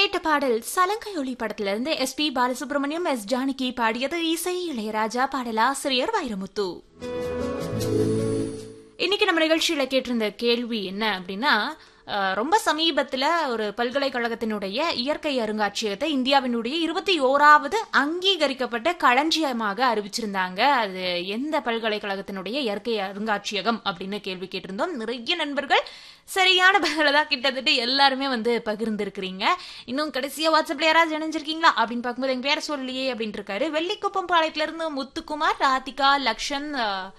கேட்ட பாடல் சலங்கை ஒளி படத்துல இருந்து S P Balasubrahmanyam S Janaki பாடியது இசை இளையராஜா பாடலாசிரியர் வைரமுத்து இன்னைக்கு நம்ம நிகழ்ச்சியில கேட்டிருந்த கேள்வி என்ன அப்படின்னா அஹ், ரொம்ப சமீபத்துல ஒரு பல்கலைக்கழகத்தினுடைய இயற்கை அருங்காட்சியகத்தை இந்தியாவினுடைய இருபத்தி ஓராவது அங்கீகரிக்கப்பட்ட களஞ்சியமாக அறிவிச்சிருந்தாங்க அது எந்த பல்கலைக்கழகத்தினுடைய இயற்கை அருங்காட்சியகம் அப்படின்னு கேள்வி கேட்டிருந்தோம் நிறைய நண்பர்கள் சரியான பதில தான் கிட்டத்தட்ட எல்லாருமே வந்து பகிர்ந்திருக்கிறீங்க இன்னும் கடைசியா வாட்ஸ்அப்ல யாராவது இணைஞ்சிருக்கீங்களா அப்படின்னு பார்க்கும்போது எங்க பேர சொல்லலையே அப்படின்னு இருக்காரு வெள்ளிக்குப்பம் பாளையத்துல இருந்து முத்துக்குமார் ராதிகா லக்ஷன் அஹ்,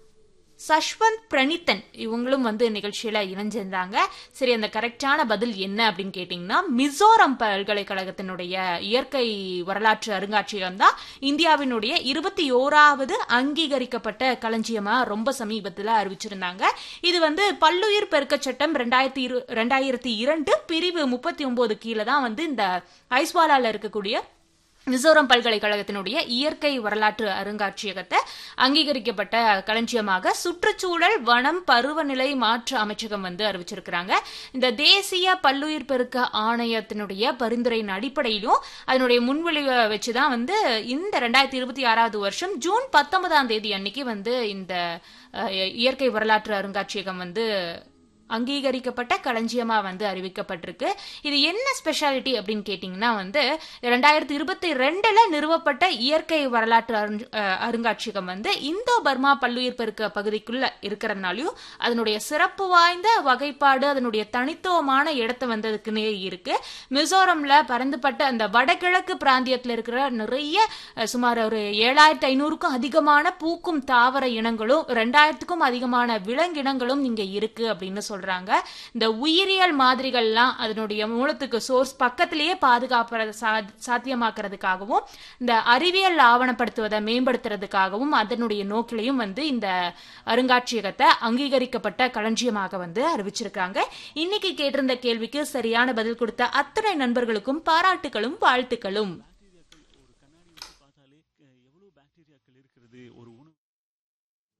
சஷ்வந்த் பிரணித்தன் இவங்களும் வந்து நிகழ்ச்சியில இணைஞ்சிருந்தாங்க சரி அந்த கரெக்டான பதில் என்ன அப்படின்னு கேட்டீங்கன்னா மிசோரம் பல்கலைக்கழகத்தினுடைய இயற்கை வரலாற்று அருங்காட்சியகம் தான் இந்தியாவினுடைய இருபத்தி ஓராவது அங்கீகரிக்கப்பட்ட களஞ்சியமா ரொம்ப சமீபத்துல அறிவிச்சிருந்தாங்க இது வந்து பல்லுயிர் பெருக்கச் சட்டம் ரெண்டாயிரத்தி இரு ரெண்டாயிரத்தி இரண்டு பிரிவு முப்பத்தி ஒன்பது கீழே தான் வந்து இந்த ஐஸ்வாலால இருக்கக்கூடிய மிசோரம் பல்கலைக்கழகத்தினுடைய இயற்கை வரலாற்று அருங்காட்சியகத்தை அங்கீகரிக்கப்பட்ட களஞ்சியமாக சுற்றுச்சூழல் வனம் பருவநிலை மாற்று அமைச்சகம் வந்து அறிவிச்சிருக்கிறாங்க இந்த தேசிய பல்லுயிர் பெருக்க ஆணையத்தினுடைய பரிந்துரையின் அடிப்படையிலும் அதனுடைய முன்வழிவை வச்சுதான் வந்து இந்த ரெண்டாயிரத்தி இருபத்தி ஆறாவது வருஷம் ஜூன் பத்தொன்பதாம் தேதி அன்னைக்கு வந்து இந்த அஹ், இயற்கை வரலாற்று அருங்காட்சியகம் வந்து அங்கீகரிக்கப்பட்ட களஞ்சியமா வந்து அறிவிக்கப்பட்டிருக்கு இது என்ன ஸ்பெஷாலிட்டி அப்படின்னு கேட்டிங்கன்னா வந்து ரெண்டாயிரத்தி இருபத்தி ரெண்டுல நிறுவப்பட்ட இயற்கை வரலாற்று அருஞ்- அஹ் அருங்காட்சியகம் வந்து இந்தோ பர்மா பல்லுயிர் பெருக்க பகுதிக்குள்ள இருக்கிறதுனாலையும் அதனுடைய சிறப்பு வாய்ந்த வகைப்பாடு அதனுடைய தனித்துவமான இடத்தை வந்து அதுக்குன்னே இருக்கு மிசோரம்ல பறந்துபட்ட அந்த வடகிழக்கு பிராந்தியத்துல இருக்கிற நிறைய அஹ், சுமார் ஒரு ஏழாயிரத்தி ஐநூறுக்கும் அதிகமான பூக்கும் தாவர இனங்களும் ரெண்டாயிரத்துக்கும் அதிகமான விலங்கினங்களும் இங்க இருக்கு அப்படின்னு சொல்றாங்க இந்த உயிரியல் மாதிரிகள்லாம் அதனுடைய மூலத்துக்கு சோர்ஸ் பக்கத்திலேயே பாதுகாப்பு சாத்தியமாக்குறதுக்காகவும் இந்த அறிவியல் ஆவணப்படுத்துவதை மேம்படுத்துறதுக்காகவும் அதனுடைய நோக்கிலையும் வந்து இந்த அருங்காட்சியகத்தை அங்கீகரிக்கப்பட்ட களஞ்சியமாக வந்து அறிவிச்சிருக்காங்க இன்னைக்கு கேட்டிருந்த கேள்விக்கு சரியான பதில் கொடுத்த அத்தனை நண்பர்களுக்கும் பாராட்டுகளும் வாழ்த்துக்களும்